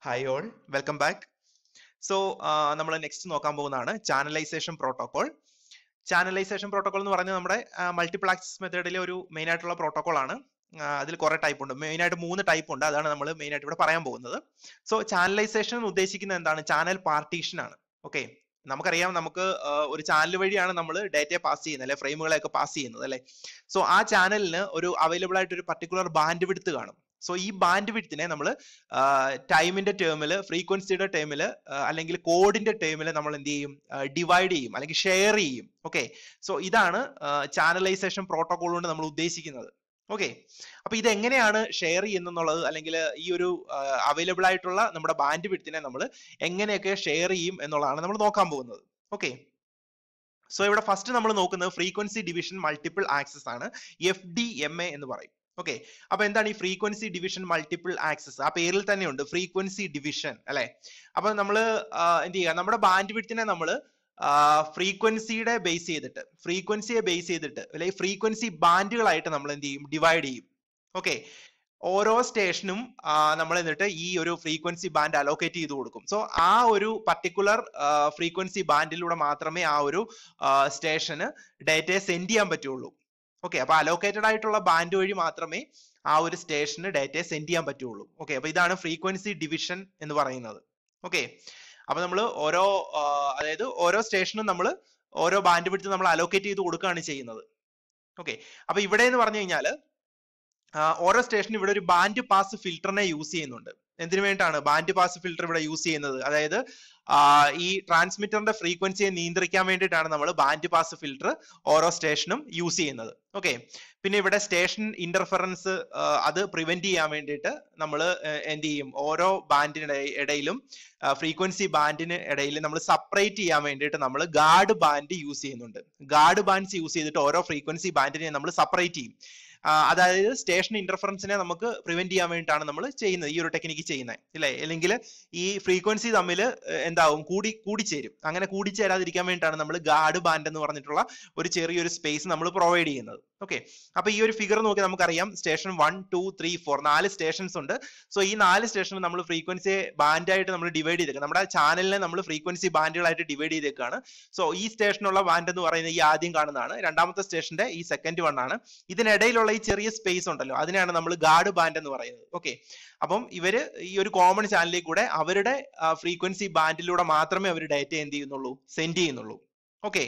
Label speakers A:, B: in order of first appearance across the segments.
A: Hi all welcome back so നമ്മൾ next നോക്കാൻ പോകുന്നതാണ് ചാനലൈസേഷൻ പ്രോട്ടോകോൾ ചാനലൈസേഷൻ പ്രോട്ടോകോൾ എന്ന് പറഞ്ഞാൽ നമ്മുടെ മൾട്ടിപ്പിൾ ആക്സസ് മെത്തേഡിലെ ഒരു മെയിൻ ആയിട്ടുള്ള പ്രോട്ടോകോൾ ആണ് അതിൽ കുറെ ടൈപ്പ് ഉണ്ട് മെയിൻ ആയിട്ട് മൂന്ന് ടൈപ്പ് ഉണ്ട് അതാണ് നമ്മൾ മെയിൻ ആയിട്ട് ഇവിടെ പറയാൻ പോകുന്നത് സോ ചാനലൈസേഷൻ ഉദ്ദേശിക്കുന്നത് എന്താണ് ചാനൽ പാർട്ടീഷൻ ആണ് ഓക്കെ നമുക്കറിയാം നമുക്ക് ഒരു ചാനൽ വഴിയാണ് നമ്മൾ ഡേറ്റയെ പാസ് ചെയ്യുന്നത് അല്ലെ ഫ്രെയിമുകളെയൊക്കെ പാസ് ചെയ്യുന്നത് അല്ലെ സോ ആ ചാനലിന് ഒരു അവൈലബിൾ ആയിട്ട് ഒരു പർട്ടിക്കുലർ ബാൻഡ് വിടുത്ത് കാണും സോ ഈ ബാൻഡ് വിഡ്ത്തിനെ നമ്മൾ ടൈമിന്റെ ടേമിൽ ഫ്രീക്വൻസിയുടെ ടേമിൽ അല്ലെങ്കിൽ കോഡിന്റെ ടേമിൽ നമ്മൾ എന്ത് ചെയ്യും ഡിവൈഡ് ചെയ്യും അല്ലെങ്കിൽ ഷെയർ ചെയ്യും ഓക്കെ സോ ഇതാണ് ചാനലൈസേഷൻ പ്രോട്ടോകോൾ കൊണ്ട് നമ്മൾ ഉദ്ദേശിക്കുന്നത് ഓക്കെ അപ്പൊ ഇത് എങ്ങനെയാണ് ഷെയർ ചെയ്യുന്നുള്ളത് അല്ലെങ്കിൽ ഈ ഒരു അവൈലബിൾ ആയിട്ടുള്ള നമ്മുടെ ബാൻഡ് വിഡ്ത്തിനെ നമ്മൾ എങ്ങനെയൊക്കെ ഷെയർ ചെയ്യും എന്നുള്ളതാണ് നമ്മൾ നോക്കാൻ പോകുന്നത് ഓക്കെ സോ ഇവിടെ ഫസ്റ്റ് നമ്മൾ നോക്കുന്നത് ഫ്രീക്വൻസി ഡിവിഷൻ മൾട്ടിപ്പിൾ ആക്സസ് ആണ് എഫ് ഡി എം എ എന്ന് പറയും ഓക്കെ അപ്പൊ എന്താണ് ഈ ഫ്രീക്വൻസി ഡിവിഷൻ മൾട്ടിപ്പിൾ ആക്സസ് ആ പേരിൽ തന്നെയുണ്ട് ഫ്രീക്വൻസി ഡിവിഷൻ അല്ലെ അപ്പൊ നമ്മൾ എന്ത് ചെയ്യുക നമ്മുടെ ബാൻഡ് വിഡ്ത്തിനെ നമ്മൾ ഫ്രീക്വൻസിയുടെ ബേസ് ചെയ്തിട്ട് ഫ്രീക്വൻസിയെ ബേസ് ചെയ്തിട്ട് അല്ലെങ്കിൽ ഫ്രീക്വൻസി ബാൻഡുകളായിട്ട് നമ്മൾ എന്ത് ചെയ്യും ഡിവൈഡ് ചെയ്യും ഓക്കെ ഓരോ സ്റ്റേഷനും നമ്മൾ എന്നിട്ട് ഈ ഒരു ഫ്രീക്വൻസി ബാൻഡ് അലോക്കേറ്റ് ചെയ്ത് കൊടുക്കും സോ ആ ഒരു പർട്ടിക്കുലർ ഫ്രീക്വൻസി ബാൻഡിലൂടെ മാത്രമേ ആ ഒരു സ്റ്റേഷന് ഡേറ്റയെ സെൻഡ് ചെയ്യാൻ പറ്റുള്ളൂ ഓക്കെ അപ്പൊ അലോക്കേറ്റഡ് ആയിട്ടുള്ള ബാൻഡ് വഴി മാത്രമേ ആ ഒരു സ്റ്റേഷന് ഡേറ്റയെ സെൻഡ് ചെയ്യാൻ പറ്റുള്ളൂ ഓക്കെ അപ്പൊ ഇതാണ് ഫ്രീക്വൻസി ഡിവിഷൻ എന്ന് പറയുന്നത് ഓക്കെ അപ്പൊ നമ്മൾ ഓരോ അതായത് ഓരോ സ്റ്റേഷനും നമ്മൾ ഓരോ ബാൻഡ് വിടുത്ത് നമ്മൾ അലോക്കേറ്റ് ചെയ്ത് കൊടുക്കുകയാണ് ചെയ്യുന്നത് ഓക്കെ അപ്പൊ ഇവിടെ എന്ന് പറഞ്ഞു കഴിഞ്ഞാൽ ഓരോ സ്റ്റേഷനും ഇവിടെ ഒരു ബാൻഡ് പാസ് ഫിൽറ്ററിനെ യൂസ് ചെയ്യുന്നുണ്ട് എന്തിനു വേണ്ടിയിട്ടാണ് ബാൻഡ് പാസ് ഫിൽറ്റർ ഇവിടെ യൂസ് ചെയ്യുന്നത് അതായത് ഈ ട്രാൻസ്മിറ്ററിന്റെ ഫ്രീക്വൻസിയെ നിയന്ത്രിക്കാൻ വേണ്ടിയിട്ടാണ് നമ്മൾ ബാൻഡ് പാസ് ഫിൽറ്റർ ഓരോ സ്റ്റേഷനും യൂസ് ചെയ്യുന്നത് ഓക്കെ പിന്നെ ഇവിടെ സ്റ്റേഷൻ ഇന്റർഫറൻസ് അത് പ്രിവെന്റ് ചെയ്യാൻ വേണ്ടിയിട്ട് നമ്മൾ എന്ത് ചെയ്യും ഓരോ ബാൻഡിന് ഇടയിലും ഫ്രീക്വൻസി ബാൻഡിന് ഇടയിൽ നമ്മൾ സെപ്പറേറ്റ് ചെയ്യാൻ വേണ്ടിയിട്ട് നമ്മൾ ഗാർഡ് ബാൻഡ് യൂസ് ചെയ്യുന്നുണ്ട് ഗാർഡ് ബാൻഡ്സ് യൂസ് ചെയ്തിട്ട് ഓരോ ഫ്രീക്വൻസി ബാൻഡിനെ നമ്മൾ സെപ്പറേറ്റ് ചെയ്യും അതായത് സ്റ്റേഷൻ ഇന്റർഫറൻസിനെ നമുക്ക് പ്രിവെന്റ് ചെയ്യാൻ വേണ്ടിയിട്ടാണ് നമ്മൾ ചെയ്യുന്നത് ഈ ഒരു ടെക്നിക്ക് ചെയ്യുന്നത് ഇല്ലേ അല്ലെങ്കിൽ ഈ ഫ്രീക്വൻസി തമ്മിൽ എന്താവും കൂടി കൂടിച്ചേരും അങ്ങനെ കൂടിച്ചേരാതിരിക്കാൻ വേണ്ടിയിട്ടാണ് നമ്മൾ ഗാർഡ് ബാൻഡ് എന്ന് പറഞ്ഞിട്ടുള്ള ഒരു ചെറിയൊരു സ്പേസ് നമ്മൾ പ്രൊവൈഡ് ചെയ്യുന്നത് ഓക്കെ അപ്പൊ ഈ ഒരു ഫിഗർ നോക്കി നമുക്കറിയാം station one two three four നാല് സ്റ്റേഷൻസ് ഉണ്ട് സോ ഈ നാല് സ്റ്റേഷൻ നമ്മൾ ഫ്രീക്വൻസി ബാൻഡായിട്ട് നമ്മൾ ഡിവൈഡ് ചെയ്തേക്കാം നമ്മുടെ ചാനലിനെ നമ്മൾ ഫ്രീക്വൻസി ബാൻഡുകളായിട്ട് ഡിവൈഡ് ചെയ്തേക്കാണ് സോ ഈ സ്റ്റേഷനുള്ള ബാൻഡ് എന്ന് പറയുന്നത് ഈ ആദ്യം കാണുന്നതാണ് രണ്ടാമത്തെ സ്റ്റേഷന്റെ ഈ സെക്കൻഡ് വൺ ആണ് ഇതിനിടയിലുള്ള ഈ ചെറിയ സ്പേസ് ഉണ്ടല്ലോ അതിനാണ് നമ്മൾ ഗാർഡ് ബാൻഡ് എന്ന് പറയുന്നത് ഓക്കെ അപ്പം ഇവര് ഈ ഒരു കോമൺ ചാനലിൽ കൂടെ അവരുടെ ഫ്രീക്വൻസി ബാൻഡിലൂടെ മാത്രമേ അവർ ഡേറ്റ എന്ത് ചെയ്യുന്നുള്ളൂ സെൻഡ് ചെയ്യുന്നുള്ളൂ ഓക്കെ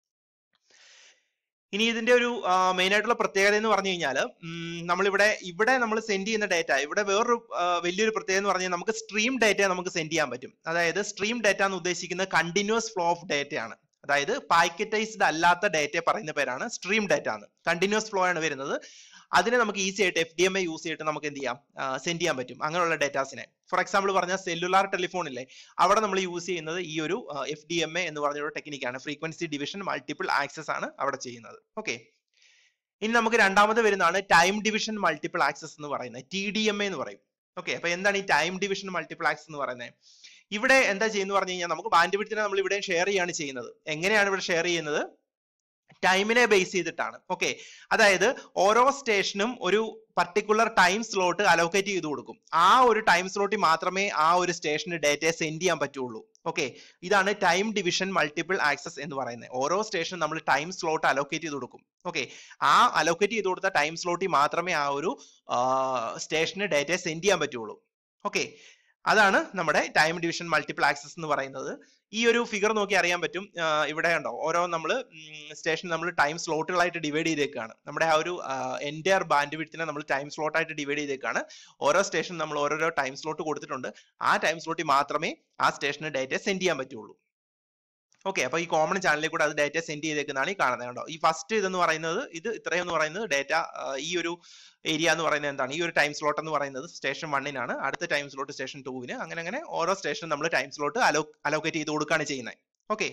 A: ഇനി ഇതിന്റെ ഒരു മെയിൻ ആയിട്ടുള്ള പ്രത്യേകത എന്ന് പറഞ്ഞു കഴിഞ്ഞാൽ നമ്മളിവിടെ ഇവിടെ നമ്മൾ സെൻഡ് ചെയ്യുന്ന ഡേറ്റ ഇവിടെ വേറൊരു വലിയൊരു പ്രത്യേകത എന്ന് പറഞ്ഞാൽ നമുക്ക് സ്ട്രീം ഡേറ്റ നമുക്ക് സെൻഡ് ചെയ്യാൻ പറ്റും അതായത് സ്ട്രീം ഡേറ്റ എന്ന് ഉദ്ദേശിക്കുന്നത് കണ്ടിന്യൂസ് ഫ്ലോ ഓഫ് ഡേറ്റ ആണ് അതായത് പാക്കറ്റൈസ്ഡ് അല്ലാത്ത ഡേറ്റ പറയുന്ന പേരാണ് സ്ട്രീം ഡേറ്റ എന്ന് കണ്ടിന്യൂസ് ഫ്ലോ ആണ് വരുന്നത് അതിനെ നമുക്ക് ഈസി ആയിട്ട് F D M I use ചെയ്തിട്ട് നമുക്ക് എന്ത് ചെയ്യാം സെൻഡ് ചെയ്യാൻ പറ്റും അങ്ങനെയുള്ള ഡേറ്റാസിനെ ഫോർ എക്സാമ്പിൾ പറഞ്ഞാൽ സെല്ലുലാർ ടെലിഫോൺ ഇല്ലേ അവിടെ നമ്മൾ യൂസ് ചെയ്യുന്നത് ഈ ഒരു എഫ് ഡി എം എ എന്ന് പറഞ്ഞൊരു ടെക്നിക്കാണ് ഫ്രീക്വൻസി ഡിവിഷൻ മൾട്ടിപ്പിൾ ആക്സസ് ആണ് അവിടെ ചെയ്യുന്നത് ഓക്കെ ഇനി നമുക്ക് രണ്ടാമത് വരുന്നതാണ് ടൈം ഡിവിഷൻ മൾട്ടിപ്പിൾ ആക്സസ് എന്ന് പറയുന്നത് ടി ഡി എം എ എന്ന് പറയും ഓക്കെ അപ്പൊ എന്താണ് ഈ ടൈം ഡിവിഷൻ മൾട്ടിപ്പിൾ ആക്സസ് എന്ന് പറയുന്നത് ഇവിടെ എന്താ ചെയ്യുന്നത് പറഞ്ഞു കഴിഞ്ഞാൽ നമുക്ക് ബാൻഡ് വിഡ്ത്തിനെ നമ്മൾ ഇവിടെ ഷെയർ ചെയ്യാണ് ചെയ്യുന്നത് എങ്ങനെയാണ് ഇവിടെ ഷെയർ ചെയ്യുന്നത് ടൈമിനെ ബേസ് ചെയ്തിട്ടാണ് ഓക്കെ അതായത് ഓരോ സ്റ്റേഷനും ഒരു പർട്ടിക്കുലർ ടൈം സ്ലോട്ട് അലോക്കേറ്റ് ചെയ്ത് കൊടുക്കും ആ ഒരു ടൈം സ്ലോട്ടിൽ മാത്രമേ ആ ഒരു സ്റ്റേഷന് ഡേറ്റയെ സെൻഡ് ചെയ്യാൻ പറ്റുള്ളൂ ഓക്കെ ഇതാണ് ടൈം ഡിവിഷൻ മൾട്ടിപ്പിൾ ആക്സസ് എന്ന് പറയുന്നത് ഓരോ സ്റ്റേഷനും നമ്മൾ ടൈം സ്ലോട്ട് അലോക്കേറ്റ് ചെയ്ത് കൊടുക്കും ഓക്കെ ആ അലോക്കേറ്റ് ചെയ്ത് കൊടുത്ത ടൈം സ്ലോട്ടിൽ മാത്രമേ ആ ഒരു സ്റ്റേഷന് ഡേറ്റയെ സെൻഡ് ചെയ്യാൻ പറ്റുള്ളൂ ഓക്കെ അതാണ് നമ്മുടെ ടൈം ഡിവിഷൻ മൾട്ടിപ്പിൾ ആക്സസ് എന്ന് പറയുന്നത് ഈ ഒരു ഫിഗർ നോക്കി അറിയാൻ പറ്റും ഇവിടെ ഉണ്ടോ ഓരോ നമ്മൾ സ്റ്റേഷൻ നമ്മൾ ടൈം സ്ലോട്ടുകളായിട്ട് ഡിവൈഡ് ചെയ്തേക്കാണ് നമ്മുടെ ആ ഒരു എൻറ്റയർ ബാൻഡ് വിഡ്ത്തിനെ നമ്മൾ ടൈം സ്ലോട്ട് ആയിട്ട് ഡിവൈഡ് ചെയ്തേക്കാണ് ഓരോ സ്റ്റേഷൻ നമ്മൾ ഓരോരോ ടൈം സ്ലോട്ട് കൊടുത്തിട്ടുണ്ട് ആ ടൈം സ്ലോട്ടിൽ മാത്രമേ ആ സ്റ്റേഷന് ഡേറ്റ സെൻഡ് ചെയ്യാൻ പറ്റുള്ളൂ ഓക്കെ അപ്പൊ ഈ കോമൺ ചാനലിൽ കൂടെ അത് ഡേറ്റ സെൻഡ് ചെയ്തേക്കുന്നതാണ് ഈ കാണുന്നത് കണ്ടോ ഈ ഫസ്റ്റ് ഇതെന്ന് പറയുന്നത് ഇത് ഇത്രയും എന്ന് പറയുന്നത് ഡേറ്റ ഈ ഒരു ഏരിയ എന്ന് പറയുന്നത് എന്താണ് ഈ ഒരു ടൈം സ്ലോട്ട് എന്ന് പറയുന്നത് സ്റ്റേഷൻ വണ്ണിനാണ് അടുത്ത ടൈം സ്ലോട്ട് സ്റ്റേഷൻ ടൂവിന് അങ്ങനെ അങ്ങനെ ഓരോ സ്റ്റേഷനും നമ്മൾ ടൈം സ്ലോട്ട് അലോ അലോക്കേറ്റ് ചെയ്ത് കൊടുക്കുകയാണ് ചെയ്യുന്നത് ഓക്കെ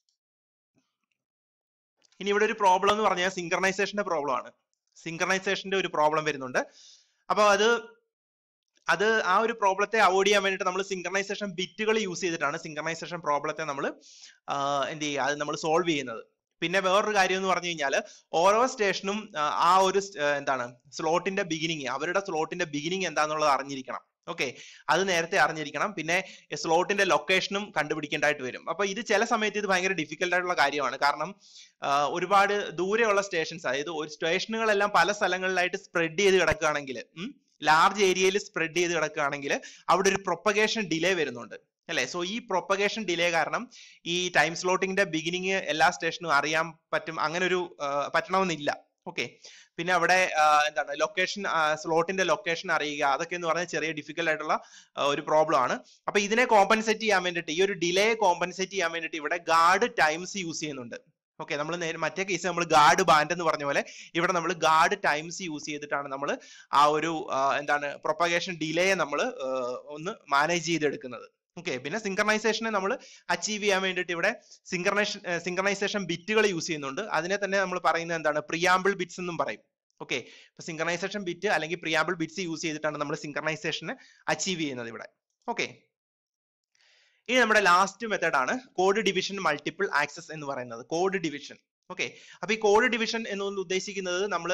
A: ഇനി ഇവിടെ ഒരു പ്രോബ്ലം എന്ന് പറഞ്ഞാൽ സിങ്ക്രണൈസേഷന്റെ പ്രോബ്ലം ആണ് സിങ്ക്രണൈസേഷന്റെ ഒരു പ്രോബ്ലം വരുന്നുണ്ട് അപ്പോൾ അത് അത് ആ ഒരു പ്രോബ്ലത്തെ അവോയ്ഡ് ചെയ്യാൻ വേണ്ടിയിട്ട് നമ്മൾ സിങ്ക്രണൈസേഷൻ ബിറ്റുകൾ യൂസ് ചെയ്തിട്ടാണ് സിങ്ക്രണൈസേഷൻ പ്രോബ്ലത്തെ നമ്മൾ എന്ത് ചെയ്യുക അത് നമ്മൾ സോൾവ് ചെയ്യുന്നത് പിന്നെ വേറൊരു കാര്യം എന്ന് പറഞ്ഞു കഴിഞ്ഞാൽ ഓരോ സ്റ്റേഷനും ആ ഒരു എന്താണ് സ്ലോട്ടിന്റെ ബിഗിനിങ് അവരുടെ സ്ലോട്ടിന്റെ ബിഗിനിങ് എന്താണെന്നുള്ളത് അറിഞ്ഞിരിക്കണം ഓക്കെ അത് നേരത്തെ അറിഞ്ഞിരിക്കണം പിന്നെ സ്ലോട്ടിന്റെ ലൊക്കേഷനും കണ്ടുപിടിക്കേണ്ടതായിട്ട് വരും അപ്പൊ ഇത് ചില സമയത്ത് ഇത് ഭയങ്കര ഡിഫിക്കൽട്ട് ആയിട്ടുള്ള കാര്യമാണ് കാരണം ആ, ഒരുപാട് ദൂരെയുള്ള സ്റ്റേഷൻസ് അതായത് ഒരു സ്റ്റേഷനുകളെല്ലാം പല സ്ഥലങ്ങളിലായിട്ട് സ്പ്രെഡ് ചെയ്ത് കിടക്കുകയാണെങ്കിൽ ലാർജ് ഏരിയയിൽ സ്പ്രെഡ് ചെയ്ത് കിടക്കുകയാണെങ്കിൽ അവിടെ ഒരു പ്രൊപ്പഗേഷൻ ഡിലേ വരുന്നുണ്ട് അല്ലെ സോ ഈ പ്രൊപ്പഗേഷൻ ഡിലേ കാരണം ഈ ടൈം സ്ലോട്ടിങ്ങിന്റെ ബിഗിനിങ് എല്ലാ സ്റ്റേഷനും അറിയാൻ പറ്റും അങ്ങനെ ഒരു പറ്റണമെന്നില്ല ഓക്കെ പിന്നെ അവിടെ ആ, എന്താണ് ലൊക്കേഷൻ സ്ലോട്ടിന്റെ ലൊക്കേഷൻ അറിയുക അതൊക്കെ എന്ന് പറഞ്ഞാൽ ചെറിയ ഡിഫിക്കൽട്ട് ആയിട്ടുള്ള ആ, ഒരു പ്രോബ്ലം ആണ് അപ്പൊ ഇതിനെ കോമ്പൻസേറ്റ് ചെയ്യാൻ വേണ്ടിയിട്ട് ഈ ഒരു ഡിലേ കോമ്പൻസേറ്റ് ചെയ്യാൻ വേണ്ടിയിട്ട് ഇവിടെ ഗാർഡ് ടൈംസ് യൂസ് ചെയ്യുന്നുണ്ട് ഓക്കെ നമ്മൾ നേരെ മറ്റേ കേസ് നമ്മൾ ഗാർഡ് ബാൻഡ് എന്ന് പറഞ്ഞ പോലെ ഇവിടെ നമ്മൾ ഗാർഡ് ടൈംസ് യൂസ് ചെയ്തിട്ടാണ് നമ്മൾ ആ ഒരു ആ, എന്താണ് പ്രൊപ്പഗേഷൻ ഡിലേയെ നമ്മൾ ഒന്ന് മാനേജ് ചെയ്തെടുക്കുന്നത് ഓക്കെ പിന്നെ സിങ്കർണൈസേഷനെ നമ്മൾ അച്ചീവ് ചെയ്യാൻ വേണ്ടിയിട്ട് ഇവിടെ സിങ്കർണൈസേഷൻ സിങ്കർണൈസേഷൻ ബിറ്റുകൾ യൂസ് ചെയ്യുന്നുണ്ട് അതിനെ തന്നെ നമ്മൾ പറയുന്നത് എന്താണ് പ്രിയാമ്പിൾ ബിറ്റ്സ് എന്നും പറയും ഓക്കെ ഇപ്പൊ സിങ്കർണൈസേഷൻ ബിറ്റ് അല്ലെങ്കിൽ പ്രിയാമ്പിൾ ബിറ്റ്സ് യൂസ് ചെയ്തിട്ടാണ് നമ്മൾ സിങ്കർണൈസേഷനെ അച്ചീവ് ചെയ്യുന്നത് ഇവിടെ ഓക്കെ ഇനി നമ്മുടെ ലാസ്റ്റ് മെത്തേഡ് ആണ് കോഡ് ഡിവിഷൻ മൾട്ടിപ്പിൾ ആക്സസ് എന്ന് പറയുന്നത് കോഡ് ഡിവിഷൻ ഓക്കെ അപ്പൊ ഈ കോഡ് ഡിവിഷൻ എന്നുകൊണ്ട് ഉദ്ദേശിക്കുന്നത് നമ്മൾ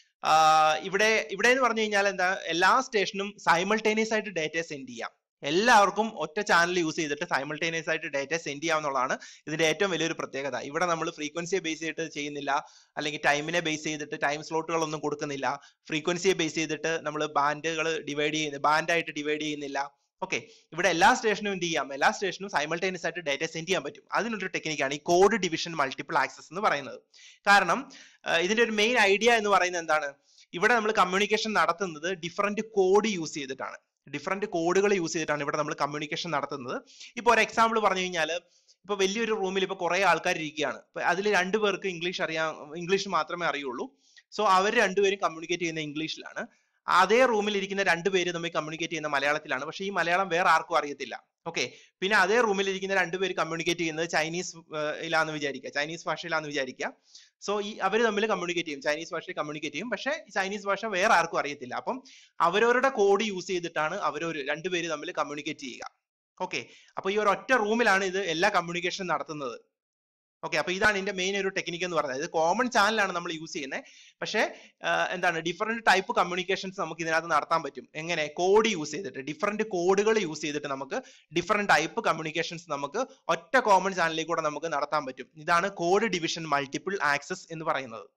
A: ഇവിടെ ഇവിടെ എന്ന് പറഞ്ഞു കഴിഞ്ഞാൽ എന്താ എല്ലാ സ്റ്റേഷനും സൈമൾട്ടേനിയസ് ആയിട്ട് ഡേറ്റ സെൻഡ് ചെയ്യാം എല്ലാവർക്കും ഒറ്റ ചാനൽ യൂസ് ചെയ്തിട്ട് സൈമൾട്ടേനിയസ് ആയിട്ട് ഡേറ്റ സെൻഡ് ചെയ്യാവുന്നതാണ് ഇതിന്റെ ഏറ്റവും വലിയൊരു പ്രത്യേകത ഇവിടെ നമ്മൾ ഫ്രീക്വൻസിയെ ബേസ് ചെയ്തിട്ട് ചെയ്യുന്നില്ല അല്ലെങ്കിൽ ടൈമിനെ ബേസ് ചെയ്തിട്ട് ടൈം സ്ലോട്ടുകളൊന്നും കൊടുക്കുന്നില്ല ഫ്രീക്വൻസിയെ ബേസ് ചെയ്തിട്ട് നമ്മൾ ബാൻഡുകൾ ഡിവൈഡ് ചെയ്യുന്നത് ബാൻഡായിട്ട് ഡിവൈഡ് ചെയ്യുന്നില്ല ഓക്കെ ഇവിടെ എല്ലാ സ്റ്റേഷനും എന്ത് ചെയ്യാം എല്ലാ സ്റ്റേഷനും സൈമൾട്ടേനിയസ് ആയിട്ട് ഡേറ്റ സെൻഡ് ചെയ്യാൻ പറ്റും അതിനൊരു ടെക്നിക്കാണ് ഈ കോഡ് ഡിവിഷൻ മൾട്ടിപ്പിൾ ആക്സസ് എന്ന് പറയുന്നത് കാരണം ആ, ഇതിന്റെ ഒരു മെയിൻ ഐഡിയ എന്ന് പറയുന്നത് എന്താണ് ഇവിടെ നമ്മൾ കമ്മ്യൂണിക്കേഷൻ നടത്തുന്നത് ഡിഫറെന്റ് കോഡ് യൂസ് ചെയ്തിട്ടാണ് ഡിഫറെന്റ് കോഡുകൾ യൂസ് ചെയ്തിട്ടാണ് ഇവിടെ നമ്മൾ കമ്മ്യൂണിക്കേഷൻ നടത്തുന്നത് ഇപ്പൊ ഒരു എക്സാമ്പിൾ പറഞ്ഞു കഴിഞ്ഞാൽ ഇപ്പൊ വലിയൊരു റൂമിൽ ഇപ്പൊ കുറെ ആൾക്കാർ ഇരിക്കുകയാണ് ഇപ്പൊ അതിൽ രണ്ടു പേർക്ക് ഇംഗ്ലീഷ് അറിയാം ഇംഗ്ലീഷ് മാത്രമേ അറിയുള്ളൂ സോ അവർ രണ്ടുപേരും കമ്മ്യൂണിക്കേറ്റ് ചെയ്യുന്ന ഇംഗ്ലീഷിലാണ് അതേ റൂമിൽ ഇരിക്കുന്ന രണ്ടുപേര് തമ്മിൽ കമ്മ്യൂണിക്കേറ്റ് ചെയ്യുന്ന മലയാളത്തിലാണ് പക്ഷെ ഈ മലയാളം വേറെ ആർക്കും അറിയത്തില്ല ഓക്കെ പിന്നെ അതേ റൂമിൽ ഇരിക്കുന്ന രണ്ടുപേര് കമ്മ്യൂണിക്കേറ്റ് ചെയ്യുന്നത് ചൈനീസ് ഇലാന്ന് വിചാരിക്കുക ചൈനീസ് ഭാഷയിലാന്ന് വിചാരിക്കുക സോ ഈ അവർ തമ്മിൽ കമ്മ്യൂണിക്കേറ്റ് ചെയ്യും ചൈനീസ് ഭാഷയിൽ കമ്മ്യൂണിക്കേറ്റ് ചെയ്യും പക്ഷെ ചൈനീസ് ഭാഷ വേറെ ആർക്കും അറിയത്തില്ല അപ്പം അവരവരുടെ കോഡ് യൂസ് ചെയ്തിട്ടാണ് അവരൊരു രണ്ടുപേര് തമ്മിൽ കമ്മ്യൂണിക്കേറ്റ് ചെയ്യുക ഓക്കെ അപ്പൊ ഈ ഒരു ഒറ്റ റൂമിലാണ് ഇത് എല്ലാ കമ്മ്യൂണിക്കേഷൻ നടത്തുന്നത് ഓക്കെ അപ്പൊ ഇതാണ് ഇതിന്റെ മെയിൻ ഒരു ടെക്നിക്ക് എന്ന് പറയുന്നത് ഇത് കോമൺ ചാനലാണ് നമ്മൾ യൂസ് ചെയ്യുന്നത് പക്ഷേ ആഹ് എന്താണ് ഡിഫറെന്റ് ടൈപ്പ് കമ്മ്യൂണിക്കേഷൻസ് നമുക്ക് ഇതിനകത്ത് നടത്താൻ പറ്റും എങ്ങനെ കോഡ് യൂസ് ചെയ്തിട്ട് ഡിഫറെന്റ് കോഡുകൾ യൂസ് ചെയ്തിട്ട് നമുക്ക് ഡിഫറെന്റ് ടൈപ്പ് കമ്മ്യൂണിക്കേഷൻസ് നമുക്ക് ഒറ്റ കോമൺ ചാനലിൽ കൂടെ നമുക്ക് നടത്താൻ പറ്റും ഇതാണ് കോഡ് ഡിവിഷൻ മൾട്ടിപ്പിൾ ആക്സസ് എന്ന് പറയുന്നത്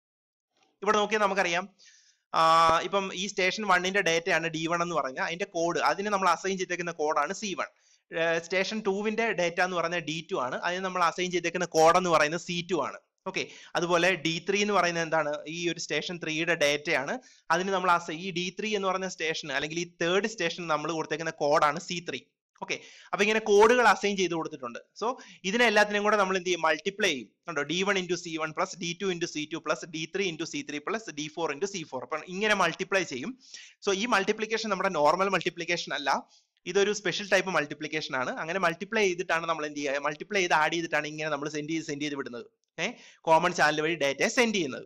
A: ഇവിടെ നോക്കിയാൽ നമുക്കറിയാം ആഹ് ഇപ്പം ഈ സ്റ്റേഷൻ വണ്ണിന്റെ ഡേറ്റയാണ് ഡി വൺ എന്ന് പറഞ്ഞാൽ അതിന്റെ കോഡ് അതിന് നമ്മൾ അസൈൻ ചെയ്തേക്കുന്ന കോഡാണ് സി വൺ സ്റ്റേഷൻ ടൂവിന്റെ ഡേറ്റ എന്ന് പറയുന്നത് ഡി ടു ആണ് അതിന് നമ്മൾ അസൈൻ ചെയ്തേക്കുന്ന കോഡ് എന്ന് പറയുന്നത് സി ടു ആണ് ഓക്കെ അതുപോലെ ഡി ത്രീ എന്ന് പറയുന്നത് എന്താണ് ഈ ഒരു സ്റ്റേഷൻ ത്രീയുടെ ഡേറ്റയാണ് അതിന് നമ്മൾ അസൈ ഈ ഡി ത്രീ എന്ന് പറയുന്ന സ്റ്റേഷൻ അല്ലെങ്കിൽ ഈ തേർഡ് സ്റ്റേഷൻ നമ്മൾ കൊടുത്തേക്കുന്ന കോഡാണ് സി ത്രീ ഓക്കെ അപ്പൊ ഇങ്ങനെ കോഡുകൾ അസൈൻ ചെയ്ത് കൊടുത്തിട്ടുണ്ട് സോ ഇതിനെ എല്ലാത്തിനും കൂടെ നമ്മൾ എന്ത് ചെയ്യും മൾട്ടിപ്ലൈ ചെയ്യും കണ്ടോ D one into C one plus D two into C two plus D three into C three plus D four into C four അപ്പൊ ഇങ്ങനെ മൾട്ടിപ്ലൈ ചെയ്യും സോ ഈ മൾട്ടിപ്ലിക്കേഷൻ നമ്മുടെ നോർമൽ മൾട്ടിപ്ലിക്കേഷൻ അല്ല ഇതൊരു സ്പെഷ്യൽ ടൈപ്പ് മൾട്ടിപ്ലിക്കേഷൻ ആണ് അങ്ങനെ multiply ചെയ്തിട്ടാണ് നമ്മൾ എന്ത് ചെയ്യുക മൾട്ടിപ്ലൈ ചെയ്ത് ആഡ് ചെയ്തിട്ടാണ് ഇങ്ങനെ നമ്മൾ സെൻഡ് ചെയ്ത് സെൻഡ് ചെയ്ത് വിടുന്നത് ഏഹ് കോമൺ ചാനൽ വഴി ഡേറ്റ സെൻഡ് ചെയ്യുന്നത്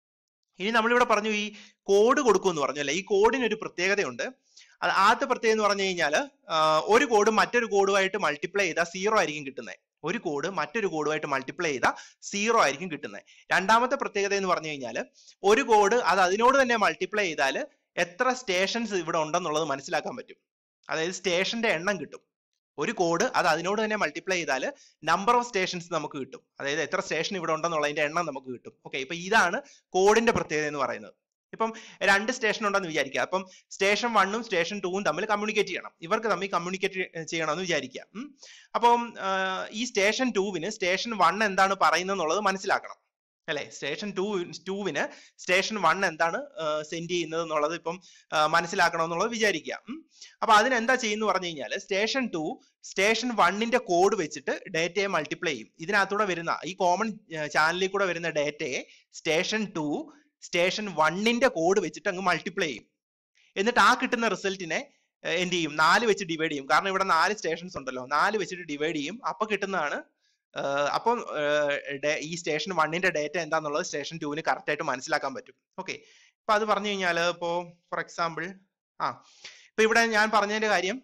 A: ഇനി നമ്മളിവിടെ പറഞ്ഞു ഈ കോഡ് കൊടുക്കുമെന്ന് പറഞ്ഞു അല്ലെ ഈ കോഡിന് ഒരു പ്രത്യേകതയുണ്ട് അത് ആദ്യത്തെ പ്രത്യേകത എന്ന് പറഞ്ഞു കഴിഞ്ഞാൽ ഒരു കോഡ് മറ്റൊരു കോഡുമായിട്ട് മൾട്ടിപ്ലൈ ചെയ്താൽ സീറോ ആയിരിക്കും കിട്ടുന്നത് ഒരു കോഡ് മറ്റൊരു കോഡുമായിട്ട് മൾട്ടിപ്ലൈ ചെയ്താൽ സീറോ ആയിരിക്കും കിട്ടുന്നത് രണ്ടാമത്തെ പ്രത്യേകത എന്ന് പറഞ്ഞു കഴിഞ്ഞാൽ ഒരു കോഡ് അത് അതിനോട് തന്നെ മൾട്ടിപ്ലൈ ചെയ്താൽ എത്ര സ്റ്റേഷൻസ് ഇവിടെ ഉണ്ടെന്നുള്ളത് മനസ്സിലാക്കാൻ പറ്റും അതായത് സ്റ്റേഷന്റെ എണ്ണം കിട്ടും ഒരു കോഡ് അത് അതിനോട് തന്നെ മൾട്ടിപ്ലൈ ചെയ്താൽ നമ്പർ ഓഫ് സ്റ്റേഷൻസ് നമുക്ക് കിട്ടും അതായത് എത്ര സ്റ്റേഷൻ ഇവിടെ ഉണ്ടെന്നുള്ളതിന്റെ എണ്ണം നമുക്ക് കിട്ടും ഓക്കെ ഇപ്പൊ ഇതാണ് കോഡിന്റെ പ്രത്യേകത എന്ന് പറയുന്നത് ഇപ്പം രണ്ട് സ്റ്റേഷൻ ഉണ്ടെന്ന് വിചാരിക്കുക അപ്പം സ്റ്റേഷൻ വണ്ണും സ്റ്റേഷൻ ടൂവും തമ്മിൽ കമ്മ്യൂണിക്കേറ്റ് ചെയ്യണം ഇവർക്ക് തമ്മിൽ കമ്മ്യൂണിക്കേറ്റ് ചെയ്യണമെന്ന് വിചാരിക്കുക ഉം. അപ്പം ആഹ് ഈ സ്റ്റേഷൻ ടൂവിന് സ്റ്റേഷൻ വൺ എന്താണ് പറയുന്നത് എന്നുള്ളത് മനസ്സിലാക്കണം അല്ലെ സ്റ്റേഷൻ ടൂ ടൂവിന് സ്റ്റേഷൻ വൺ എന്താണ് സെൻഡ് ചെയ്യുന്നത് എന്നുള്ളത് ഇപ്പം ആഹ് മനസ്സിലാക്കണം എന്നുള്ളത് വിചാരിക്കുക ഉം. അപ്പൊ അതിന് എന്താ ചെയ്യുന്നു പറഞ്ഞു കഴിഞ്ഞാൽ സ്റ്റേഷൻ ടു സ്റ്റേഷൻ വണ്ണിന്റെ കോഡ് വെച്ചിട്ട് ഡേറ്റയെ മൾട്ടിപ്ലൈ ചെയ്യും ഇതിനകത്തൂടെ വരുന്ന ഈ കോമൺ ചാനലിൽ കൂടെ വരുന്ന ഡേറ്റയെ സ്റ്റേഷൻ ടു സ്റ്റേഷൻ വണ്ണിന്റെ കോഡ് വെച്ചിട്ട് അങ്ങ് മൾട്ടിപ്ലൈ ചെയ്യും എന്നിട്ട് ആ കിട്ടുന്ന റിസൾട്ടിനെ എന്ത് ചെയ്യും നാല് വെച്ച് ഡിവൈഡ് ചെയ്യും കാരണം ഇവിടെ നാല് സ്റ്റേഷൻസ് ഉണ്ടല്ലോ നാല് വെച്ചിട്ട് ഡിവൈഡ് ചെയ്യും അപ്പൊ കിട്ടുന്നതാണ് ആഹ് അപ്പം ആഹ് ഡേ- ഈ സ്റ്റേഷൻ വണ്ണിന്റെ ഡേറ്റ എന്താന്നുള്ളത് സ്റ്റേഷൻ ടുവിന് കറക്റ്റ് ആയിട്ട് മനസ്സിലാക്കാൻ പറ്റും ഓക്കെ ഇപ്പൊ അത് പറഞ്ഞു കഴിഞ്ഞാൽ ഇപ്പോ ഫോർ എക്സാമ്പിൾ ആ ഇപ്പൊ ഇവിടെ ഞാൻ പറഞ്ഞതിന്റെ കാര്യം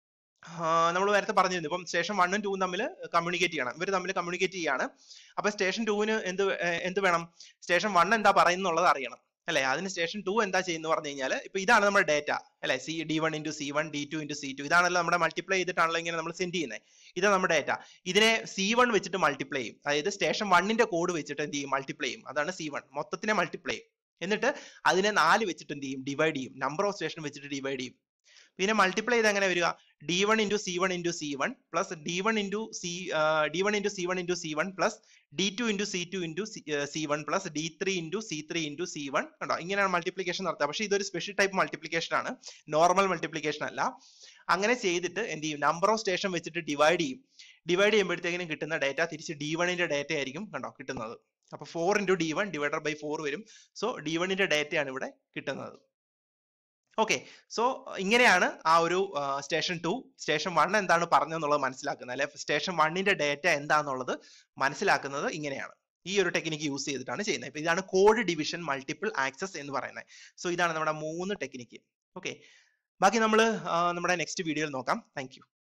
A: നമ്മൾ നേരത്തെ പറഞ്ഞിരുന്നു ഇപ്പം സ്റ്റേഷൻ വണ്ണും ടൂവും തമ്മിൽ കമ്മ്യൂണിക്കേറ്റ് ചെയ്യണം ഇവർ തമ്മിൽ കമ്മ്യൂണിക്കേറ്റ് ചെയ്യാണ് അപ്പൊ സ്റ്റേഷൻ ടൂവിന് എന്ത് ഏർ എന്ത് വേണം സ്റ്റേഷൻ വൺ എന്താ പറയുന്നുള്ളത് അറിയണം അല്ലെ അതിന് സ്റ്റേഷൻ ടു എന്താ ചെയ്യുന്നത് പറഞ്ഞു കഴിഞ്ഞാൽ ഇപ്പൊ ഇതാണ് നമ്മുടെ ഡേറ്റ അല്ലെ C D one into C one D two into C two ഇതാണല്ലോ നമ്മുടെ മൾട്ടിപ്ലൈ ചെയ്തിട്ടാണല്ലോ ഇങ്ങനെ നമ്മൾ സെൻഡ് ചെയ്യുന്നത് ഇതാണ് നമ്മുടെ ഡേറ്റ ഇതിനെ സി വൺ വെച്ചിട്ട് മൾട്ടിപ്ലൈ ചെയ്യും അതായത് സ്റ്റേഷൻ വണ്ണിന്റെ കോഡ് വെച്ചിട്ട് എന്ത് ചെയ്യും മൾട്ടിപ്ലൈ ചെയ്യും അതാണ് സി വൺ മൊത്തത്തിനെ മൾട്ടിപ്ലൈ ചെയ്യും എന്നിട്ട് അതിനെ നാല് വെച്ചിട്ട് എന്ത് ചെയ്യും ഡിവൈഡ് ചെയ്യും നമ്പർ ഓഫ് സ്റ്റേഷൻ വെച്ചിട്ട് ഡിവൈഡ് ചെയ്യും പിന്നെ മൾട്ടിപ്ലൈ ചെയ്ത് എങ്ങനെ വരിക D one into C one into C one plus D one into C D one into C one into C one plus D two into C two into C one plus D three into C three into C one കണ്ടോ ഇങ്ങനെയാണ് multiplication നടത്തുക പക്ഷേ ഇതൊരു special type multiplication ആണ് normal multiplication അല്ല അങ്ങനെ ചെയ്തിട്ട് എന്ത് ചെയ്യും നമ്പർ ഓഫ് സ്റ്റേഷൻ വെച്ചിട്ട് ഡിവൈഡ് ചെയ്യും ഡിവൈഡ് ചെയ്യുമ്പോഴത്തേക്കിനും കിട്ടുന്ന ഡേറ്റ തിരിച്ച് ഡി വണ്ണിന്റെ ഡേറ്റ ആയിരിക്കും കണ്ടോ കിട്ടുന്നത് അപ്പൊ four into D one divided by four വരും സോ ഡി വണ്ണിന്റെ ഡേറ്റയാണ് ഇവിടെ കിട്ടുന്നത് ഓക്കെ സോ ഇങ്ങനെയാണ് ആ ഒരു സ്റ്റേഷൻ ടു സ്റ്റേഷൻ വൺ എന്താണ് പറഞ്ഞതെന്നുള്ളത് മനസ്സിലാക്കുന്നത് അല്ലെ സ്റ്റേഷൻ വണ്ണിന്റെ ഡേറ്റ എന്താണെന്നുള്ളത് മനസ്സിലാക്കുന്നത് ഇങ്ങനെയാണ് ഈ ഒരു ടെക്നിക്ക് യൂസ് ചെയ്തിട്ടാണ് ചെയ്യുന്നത് ഇപ്പൊ ഇതാണ് കോഡ് ഡിവിഷൻ മൾട്ടിപ്പിൾ ആക്സസ് എന്ന് പറയുന്നത് സോ ഇതാണ് നമ്മുടെ മൂന്ന് ടെക്നിക്ക് ഓക്കെ ബാക്കി നമ്മൾ നമ്മുടെ നെക്സ്റ്റ് വീഡിയോയിൽ നോക്കാം താങ്ക്